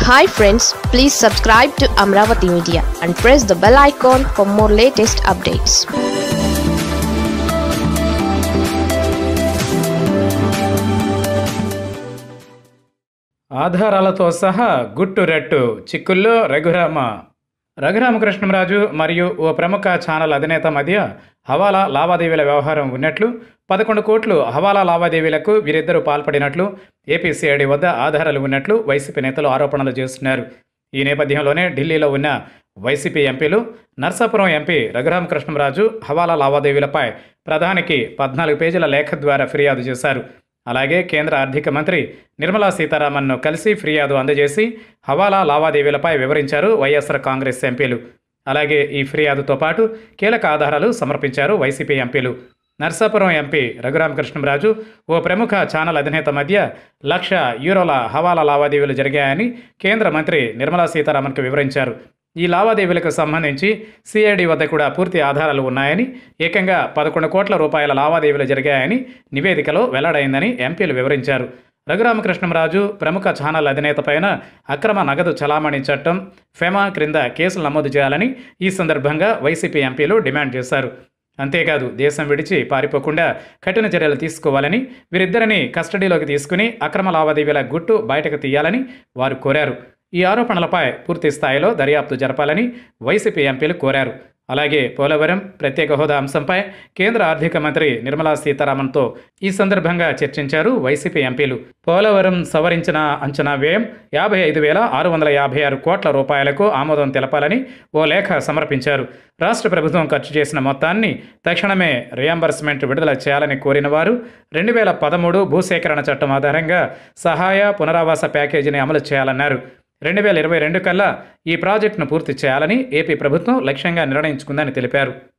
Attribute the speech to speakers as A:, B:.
A: hi friends please subscribe to Amaravati media and press the bell icon for more latest updates
B: ఆధారాలతో సహా గుట్టు రెట్టు చిక్కుల్లో రఘురామ రఘురామకృష్ణంరాజు మరియు ఓ ప్రముఖ ఛానల్ అధినేత మధ్య హవాలా లావాదేవీల వ్యవహారం ఉన్నట్లు పదకొండు కోట్లు హవాలా లావాదేవీలకు వీరిద్దరూ పాల్పడినట్లు ఏపీసీఐడి వద్ద ఆధారాలు ఉన్నట్లు వైసీపీ నేతలు ఆరోపణలు చేస్తున్నారు ఈ నేపథ్యంలోనే ఢిల్లీలో ఉన్న వైసీపీ ఎంపీలు నర్సాపురం ఎంపీ రఘురామకృష్ణంరాజు హవాలా లావాదేవీలపై ప్రధానికి పద్నాలుగు పేజీల లేఖ ద్వారా ఫిర్యాదు చేశారు అలాగే కేంద్ర ఆర్థిక మంత్రి నిర్మలా సీతారామన్ను కలిసి ఫిర్యాదు అందజేసి హవాలా లావాదేవీలపై వివరించారు వైఎస్ఆర్ కాంగ్రెస్ ఎంపీలు అలాగే ఈ ఫిర్యాదుతో పాటు కీలక ఆధారాలు సమర్పించారు వైసీపీ ఎంపీలు నర్సాపురం ఎంపీ రఘురామకృష్ణంరాజు ఓ ప్రముఖ ఛానల్ అధినేత మధ్య లక్ష యూరోల హవాలా లావాదేవీలు జరిగాయని కేంద్ర మంత్రి నిర్మలా సీతారామన్కు వివరించారు ఈ లావాదేవీలకు సంబంధించి సిఐడి వద్ద కూడా పూర్తి ఆధారాలు ఉన్నాయని ఏకంగా పదకొండు కోట్ల రూపాయల లావాదేవీలు జరిగాయని నివేదికలో వెల్లడైందని ఎంపీలు వివరించారు రఘురామకృష్ణంరాజు ప్రముఖ ఛానల్ అధినేత పైన అక్రమ నగదు చలామణి చట్టం ఫెమా క్రింద కేసులు నమోదు చేయాలని ఈ సందర్భంగా వైసీపీ ఎంపీలు డిమాండ్ చేశారు అంతేకాదు దేశం విడిచి పారిపోకుండా కఠిన చర్యలు తీసుకోవాలని వీరిద్దరిని కస్టడీలోకి తీసుకుని అక్రమ లావాదేవీల గుట్టు బయటకు తీయాలని వారు కోరారు ఈ ఆరోపణలపై పూర్తి స్థాయిలో దర్యాప్తు జరపాలని వైసీపీ ఎంపీలు కోరారు అలాగే పోలవరం ప్రత్యేక హోదా అంశంపై కేంద్ర ఆర్థిక మంత్రి నిర్మలా సీతారామన్తో ఈ సందర్భంగా చర్చించారు వైసీపీ ఎంపీలు పోలవరం సవరించిన అంచనా వ్యయం యాభై ఐదు వేల ఆరు వందల యాభై ఆరు కోట్ల రూపాయలకు ఆమోదం తెలపాలని ఓ లేఖ సమర్పించారు రాష్ట్ర ప్రభుత్వం ఖర్చు చేసిన మొత్తాన్ని తక్షణమే రియంబర్స్మెంట్ విడుదల చేయాలని కోరిన వారు రెండు వేల పదమూడు భూసేకరణ చట్టం ఆధారంగా సహాయ పునరావాస ప్యాకేజీని అమలు చేయాలన్నారు రెండు వేల ఇరవై రెండు కల్లా ఈ ప్రాజెక్టును పూర్తి చేయాలని ఏపీ ప్రభుత్వం లక్ష్యంగా నిర్ణయించుకుందని తెలిపారు